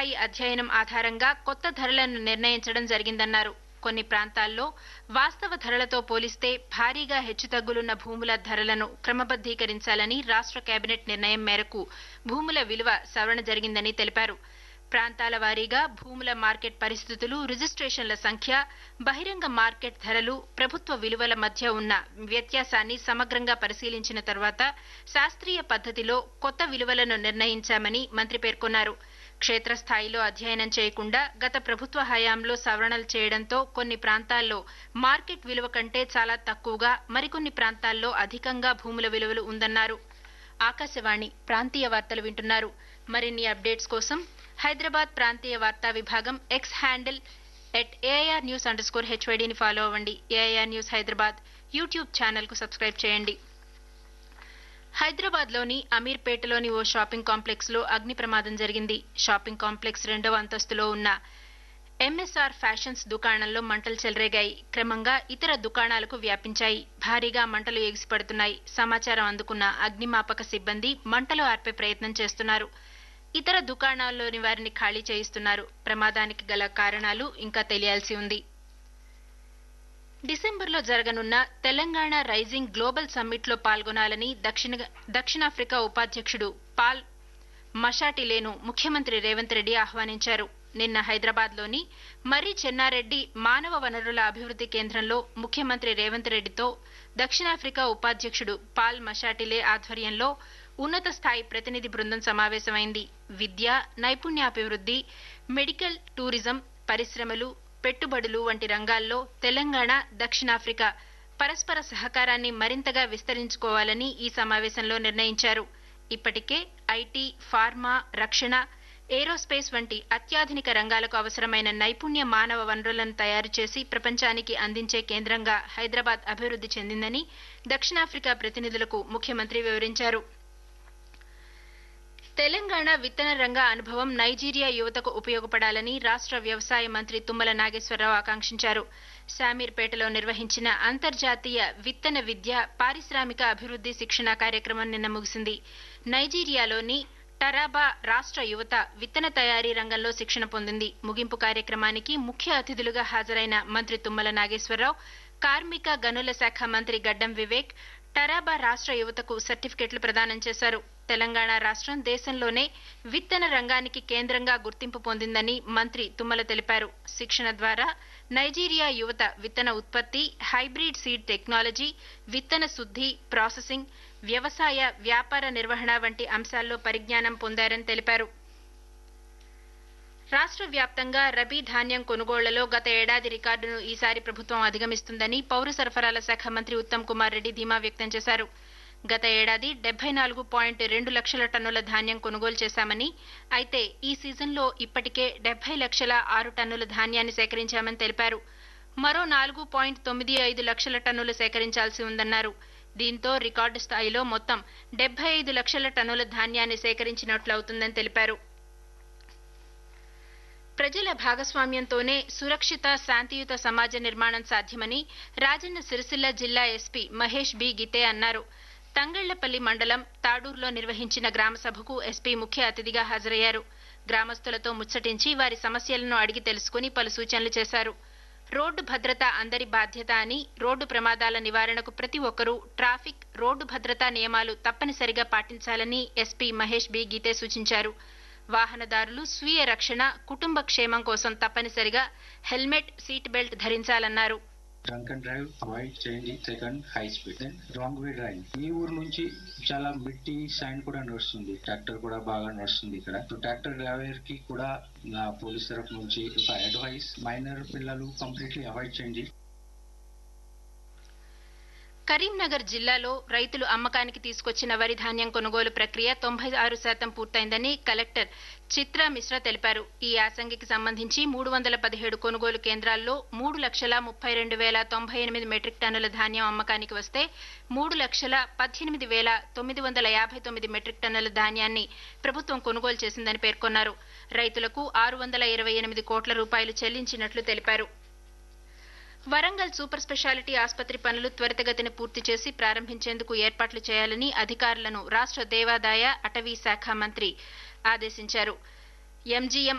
క్షేత్రస్థాయి అధ్యయనం ఆధారంగా కొత్త ధరలను నిర్ణయించడం జరిగిందన్నారు కొన్ని ప్రాంతాల్లో వాస్తవ ధరలతో పోలిస్తే భారీగా హెచ్చుతగ్గులున్న భూముల ధరలను క్రమబద్దీకరించాలని రాష్ట్ర కేబినెట్ నిర్ణయం మేరకు భూముల విలువ సవరణ జరిగిందని తెలిపారు ప్రాంతాల వారీగా భూముల మార్కెట్ పరిస్థితులు రిజిస్ట్రేషన్ల సంఖ్య బహిరంగ మార్కెట్ ధరలు ప్రభుత్వ విలువల మధ్య ఉన్న వ్యత్యాసాన్ని సమగ్రంగా పరిశీలించిన తర్వాత శాస్త్రీయ పద్ధతిలో కొత్త విలువలను నిర్ణయించామని మంత్రి పేర్కొన్నారు క్షేత్రస్థాయిలో అధ్యయనం చేయకుండా గత ప్రభుత్వ హయాంలో సవరణలు చేయడంతో కొన్ని ప్రాంతాల్లో మార్కెట్ విలువ కంటే చాలా తక్కువగా మరికొన్ని ప్రాంతాల్లో అధికంగా భూముల విలువలు ఉందన్నారు ఆకాశవాణి ప్రాంతీయ వార్తలు వింటున్నారు మరిన్ని అప్డేట్స్ కోసం హైదరాబాద్ ప్రాంతీయ వార్తా విభాగం X handle at AIR news underscore హెచ్వైడీని ఫాలో అవ్వండి ఏఐఆర్ న్యూస్ హైదరాబాద్ యూట్యూబ్ ఛానల్కు సబ్స్క్రైబ్ చేయండి హైదరాబాద్లోని అమీర్పేటలోని ఓ షాపింగ్ కాంప్లెక్స్ లో అగ్ని ప్రమాదం జరిగింది షాపింగ్ కాంప్లెక్స్ రెండవ అంతస్తులో ఉన్న ఎంఎస్ఆర్ ఫ్యాషన్స్ దుకాణంలో మంటలు చెలరేగాయి క్రమంగా ఇతర దుకాణాలకు వ్యాపించాయి భారీగా మంటలు ఎగిసిపడుతున్నాయి సమాచారం అందుకున్న అగ్నిమాపక సిబ్బంది మంటలు ఆర్పే ప్రయత్నం చేస్తున్నారు ఇతర దుకాణాల్లోని వారిని ఖాళీ చేయిస్తున్నారు ప్రమాదానికి గల కారణాలు ఇంకా తెలియాల్సి ఉంది డిసెంబర్లో జరగనున్న తెలంగాణ రైజింగ్ గ్లోబల్ సమ్మిట్లో పాల్గొనాలని దక్షిణ దక్షిణాఫ్రికా ఉపాధ్యక్షుడు పాల్ మషాటిలేను ముఖ్యమంత్రి రేవంత్ రెడ్డి ఆహ్వానించారు నిన్న హైదరాబాద్లోని మర్రి చెన్నారెడ్డి మానవ వనరుల అభివృద్ధి కేంద్రంలో ముఖ్యమంత్రి రేవంత్ రెడ్డితో దక్షిణాఫ్రికా ఉపాధ్యక్షుడు పాల్ మషాటిలే ఆధ్వర్యంలో ఉన్నత స్థాయి ప్రతినిధి బృందం సమావేశమైంది విద్య నైపుణ్యాభివృద్ధి మెడికల్ టూరిజం పరిశ్రమలు పెట్టుబడులు వంటి రంగాల్లో తెలంగాణ దక్షిణాఫ్రికా పరస్పర సహకారాన్ని మరింతగా విస్తరించుకోవాలని ఈ సమావేశంలో నిర్ణయించారు ఇప్పటికే ఐటీ ఫార్మా రక్షణ ఏరోస్పేస్ వంటి అత్యాధునిక రంగాలకు అవసరమైన నైపుణ్య మానవ వనరులను తయారు చేసి ప్రపంచానికి అందించే కేంద్రంగా హైదరాబాద్ అభివృద్ధి చెందిందని దక్షిణాఫ్రికా ప్రతినిధులకు ముఖ్యమంత్రి వివరించారు తెలంగాణ విత్తన రంగ అనుభవం నైజీరియా యువతకు ఉపయోగపడాలని రాష్ట్ర వ్యవసాయ మంత్రి తుమ్మల నాగేశ్వరరావు ఆకాంక్షించారు శామీర్పేటలో నిర్వహించిన అంతర్జాతీయ విత్తన విద్య పారిశ్రామిక అభివృద్ధి శిక్షణ కార్యక్రమం నిన్న ముగిసింది నైజీరియాలోని టరాబా రాష్ట్ర యువత విత్తన తయారీ రంగంలో శిక్షణ పొందింది ముగింపు కార్యక్రమానికి ముఖ్య అతిథులుగా హాజరైన మంత్రి తుమ్మల నాగేశ్వరరావు కార్మిక గనుల శాఖ మంత్రి గడ్డం వివేక్ టరాబా రాష్ట్ర యువతకు సర్టిఫికెట్లు ప్రదానం చేశారు తెలంగాణ రాష్ట్రం దేశంలోనే విత్తన రంగానికి కేంద్రంగా గుర్తింపు పొందిందని మంత్రి తుమ్మల తెలిపారు శిక్షణ ద్వారా నైజీరియా యువత విత్తన ఉత్పత్తి హైబ్రిడ్ సీడ్ టెక్నాలజీ విత్తన శుద్ధి ప్రాసెసింగ్ వ్యవసాయ వ్యాపార నిర్వహణ వంటి అంశాల్లో పరిజ్ఞానం పొందారని తెలిపారు రాష్ట్ర వ్యాప్తంగా రబీ ధాన్యం కొనుగోళ్లలో గత ఏడాది రికార్డును ఈసారి ప్రభుత్వం అధిగమిస్తుందని పౌర సరఫరాల శాఖ మంత్రి ఉత్తమ్ కుమార్ రెడ్డి ధీమా వ్యక్తం చేశారు గత ఏడాది డెబ్బై నాలుగు పాయింట్ రెండు లక్షల టన్నుల ధాన్యం కొనుగోలు చేశామని అయితే ఈ సీజన్లో ఇప్పటికే డెబ్బై లక్షల ఆరు టన్నుల ధాన్యాన్ని సేకరించామని తెలిపారు మరో నాలుగు పాయింట్ తొమ్మిది ఐదు లక్షల టన్నులు సేకరించాల్సి ఉందన్నారు దీంతో రికార్డు స్థాయిలో మొత్తం డెబ్బై ఐదు లక్షల టన్నుల ధాన్యాన్ని సేకరించినట్లవుతుందని తెలిపారు ప్రజల భాగస్వామ్యంతోనే సురక్షిత శాంతియుత సమాజ నిర్మాణం సాధ్యమని రాజన్న సిరిసిల్ల జిల్లా ఎస్పీ మహేష్ బి గితే అన్నారు తంగళ్లపల్లి మండలం తాడూరులో నిర్వహించిన గ్రామ సభకు ఎస్పీ ముఖ్య అతిథిగా హాజరయ్యారు గ్రామస్తులతో ముచ్చటించి వారి సమస్యలను అడిగి తెలుసుకుని పలు సూచనలు చేశారు రోడ్డు భద్రత అందరి బాధ్యత అని రోడ్డు ప్రమాదాల నివారణకు ప్రతి ఒక్కరూ ట్రాఫిక్ రోడ్డు భద్రతా నియమాలు తప్పనిసరిగా పాటించాలని ఎస్పీ మహేష్ బి గీతే సూచించారు వాహనదారులు స్వీయ రక్షణ కుటుంబ క్షేమం కోసం తప్పనిసరిగా హెల్మెట్ సీట్ బెల్ట్ ధరించాలన్నారు డ్రంక్ అండ్ డ్రైవ్ అవాయిడ్ చేయండి second high speed then wrong way driving ఈ ఊరు నుంచి చాలా మిట్టి సైన్ కూడా నడుస్తుంది ట్రాక్టర్ కూడా బాగా నడుస్తుంది ఇక్కడ సో ట్రాక్టర్ డ్రైవర్ కి కూడా నా పోలీస్ తరఫు నుంచి ఒక అడ్వైస్ మైనర్ పిల్లలు కంప్లీట్లీ అవాయిడ్ చేయండి కరీంనగర్ జిల్లాలో రైతులు అమ్మకానికి తీసుకొచ్చిన వరి ధాన్యం కొనుగోలు ప్రక్రియ తొంభై ఆరు శాతం పూర్తయిందని కలెక్టర్ చిత్రా మిశ్రా తెలిపారు ఈ యాసంగికి సంబంధించి మూడు వందల పదిహేడు కొనుగోలు కేంద్రాల్లో మూడు లక్షల ముప్పై రెండు వేల తొంభై ఎనిమిది మెట్రిక్ టన్నుల ధాన్యం అమ్మకానికి వస్తే మూడు లక్షల పద్దెనిమిది వేల తొమ్మిది వందల యాభై తొమ్మిది మెట్రిక్ టన్నుల ధాన్యాన్ని ప్రభుత్వం కొనుగోలు చేసిందని పేర్కొన్నారు రైతులకు ఆరు వందల ఇరవై ఎనిమిది కోట్ల రూపాయలు చెల్లించినట్లు తెలిపారు వరంగల్ సూపర్ స్పెషాలిటీ ఆసుపత్రి పనులు త్వరితగతిన పూర్తి చేసి ప్రారంభించేందుకు ఏర్పాట్లు చేయాలని అధికారులను రాష్ట్ర దేవాదాయ అటవీ శాఖ మంత్రి ఆదేశించారు ఎంజీఎం